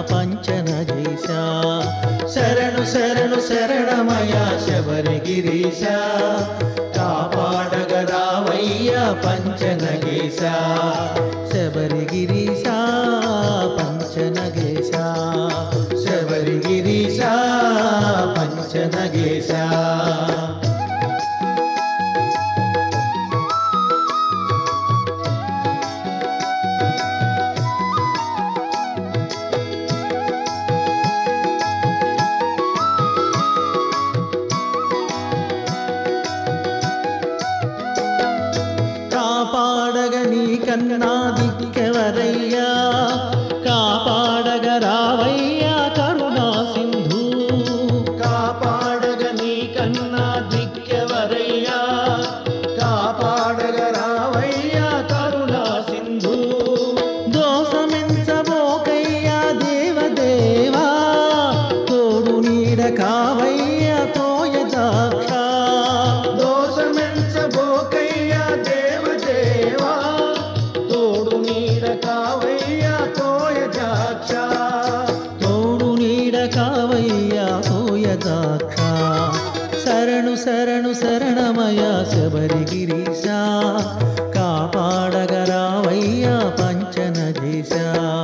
పంచనగేశ శరణు శరణు శరణమయ శబరిగిరీశ కాపాడగరావయ్య పంచనగేశ శబరిగిరీశ పంచనగేశ శబరిగిరీశ పంచనగేశ కాపాడగ నీ కన్నా దిక్కెవరయ్యా కాపాడగ రావయ్యా కరుణా సింధు కాపాడగ నీ కన్నా దిక్కెవరయ్యా కాపాడగ రావయ్యా కరుణా సింధు దోషమించబోకయ్యా దేవదేవా తోడు నీడ కావయ్యా తోయ దాక్ష దోషమించబోకయ్యా దేవదేవా తోడు నీడ కావయ్యా తోయ దాక్ష తోడు నీడ కావయ్యా తోయ దాక్ష శరణు శరణు శరణమయ శబరిగిరీశ కాపాడగరావయ్యా పంచనదేశ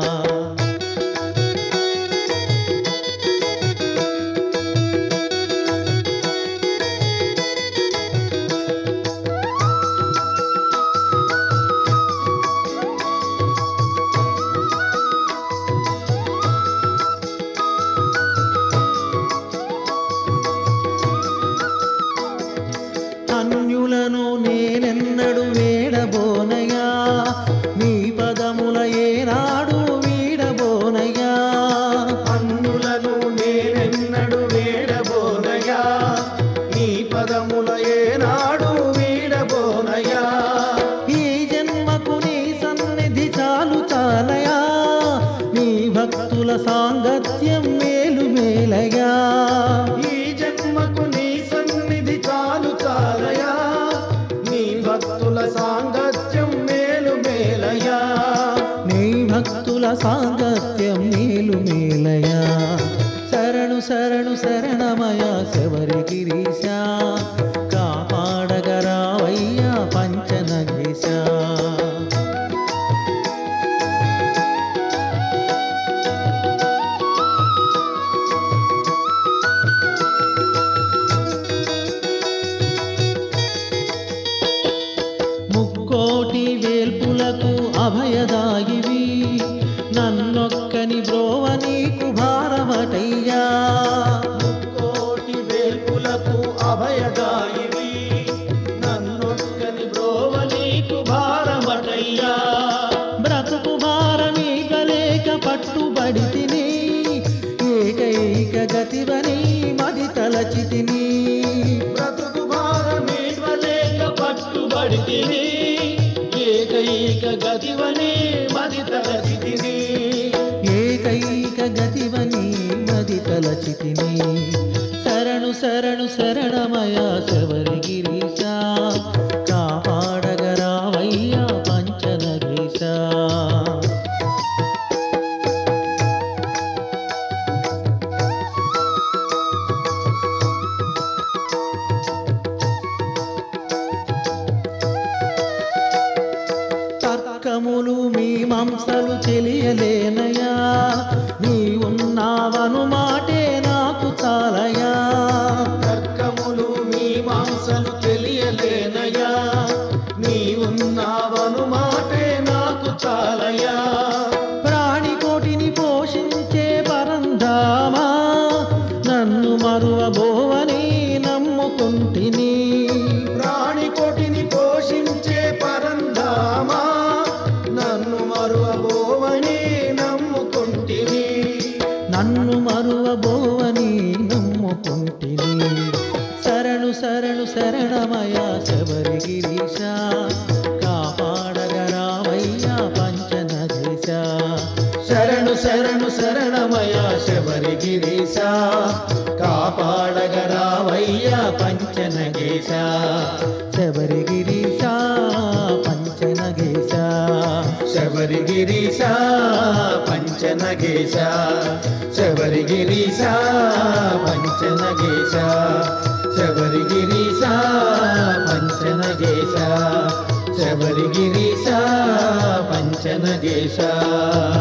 అన్యులను నేనెన్నడు వేడబోనయా నీ పదముల ఏనాడు వీడబోనయా అన్యులను నేనెన్నడు వేడబోనయా నీ పదముల ఏనాడు వీడబోనయా ఈ జన్మకు నీ సన్నిధి చాలు చాలయా నీ భక్తుల సాంగత్యం మేలు మేలయా ఈ జన్మకు నీ సన్నిధి చాలు చాలయా నీ భక్తుల సాంగత్యం మేలు మేలయా నీ భక్తుల సాంగత్యం మేలు మేలయా శరణు శరణు శరణమయ శబరి గిరీశ కాపాడగరావయ్యా పంచనగేశ ముక్కోటి వేల్పులకు అభయదాయివి నన్నొక్కని బ్రోవ నీకు భారమటయ్యా ముక్కోటి వేల్పులకు అభయదాయివి నన్నొక్కని బ్రోవ నీకు భారమటయ్యా బ్రతుకు భారమీగలేక పట్టుబడి తిని ఏకైక గతివని మది తలచి తిని బ్రతుకు భారమీగలేక పట్టుబడి తిని ఏకైక గతివని మది తలచి తిని ఏకైక గతివని మది తలచి తిని శరణు శరణు శరణమయ శబరి గిరీశ కాపాడగరావయ్యా పంచనగేశ తర్కములు మీ మంసలు తెలియలేనయా నీ ఉన్నావను మాటే నాకు చాలయా తర్కములు మీ మాంసలు తెలియలేనయా నీ ఉన్నావను మాటే నాకు చాలయా ప్రాణికోటిని పోషించే పరంధామా నన్ను మరువబోవని నమ్ముకుంటిని ప్రాణికోటిని పోషించే పరంధామా నన్ను మరువబోవని నమ్ముకుంటిని నన్ను మరువబోవని నమ్ముకుంటిని శరణు శరణు శరణమయ శబరి గిరీశ కాపాడగరావయ్యా పంచనదేశ శరణు శరణు శరణమయ శబరి గిరీశ కాపాడగరావయ్యా పంచనగేశ శబరి గిరీశ పంచనగేశ శబరి గిరీశ పంచన పంచనగేశ శబరిగిరీశ పంచనగేశ శబరిగిరీశ పంచనగేశ శబరిగిరీశ పంచనగేశ